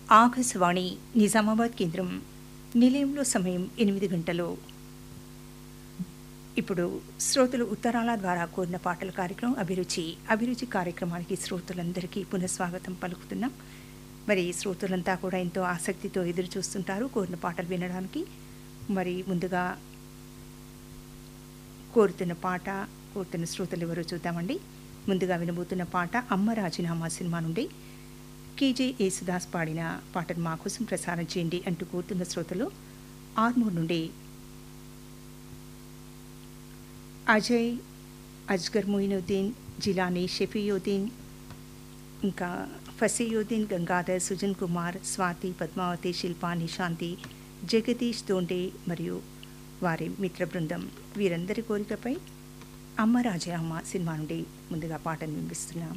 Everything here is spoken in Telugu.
ఆకాశవాణి నిజామాబాద్ కేంద్రం నిలయంలో సమయం ఎనిమిది గంటలు ఇప్పుడు శ్రోతలు ఉత్తరాల ద్వారా కోరిన పాటల కార్యక్రమం అభిరుచి అభిరుచి కార్యక్రమానికి శ్రోతలందరికీ పునఃస్వాగతం పలుకుతున్నాం మరి శ్రోతలంతా కూడా ఎంతో ఆసక్తితో ఎదురు చూస్తుంటారు కోరిన పాటలు వినడానికి మరి ముందుగా కోరుతున్న పాట కోరుతున్న శ్రోతలు ఎవరో చూద్దామండి ముందుగా వినబోతున్న పాట అమ్మ రాజీనామా సినిమా నుండి కేజే యేసుదాస్ పాడిన పాటను మా కోసం ప్రసారం చేయండి అంటూ కోరుతున్న శ్రోతలు ఆర్మూర్ నుండి అజయ్ అజ్గర్ మొయినుద్దీన్ జిలానీ షఫీయుద్దీన్ ఇంకా ఫసీయుద్దీన్ గంగాధర్ సుజన్ కుమార్ స్వాతి పద్మావతి శిల్పా నిశాంతి జగదీష్ దోండే మరియు వారి మిత్ర బృందం వీరందరి కోరికపై అమ్మ రాజా అమ్మ సినిమా నుండి ముందుగా పాటను వినిపిస్తున్నాం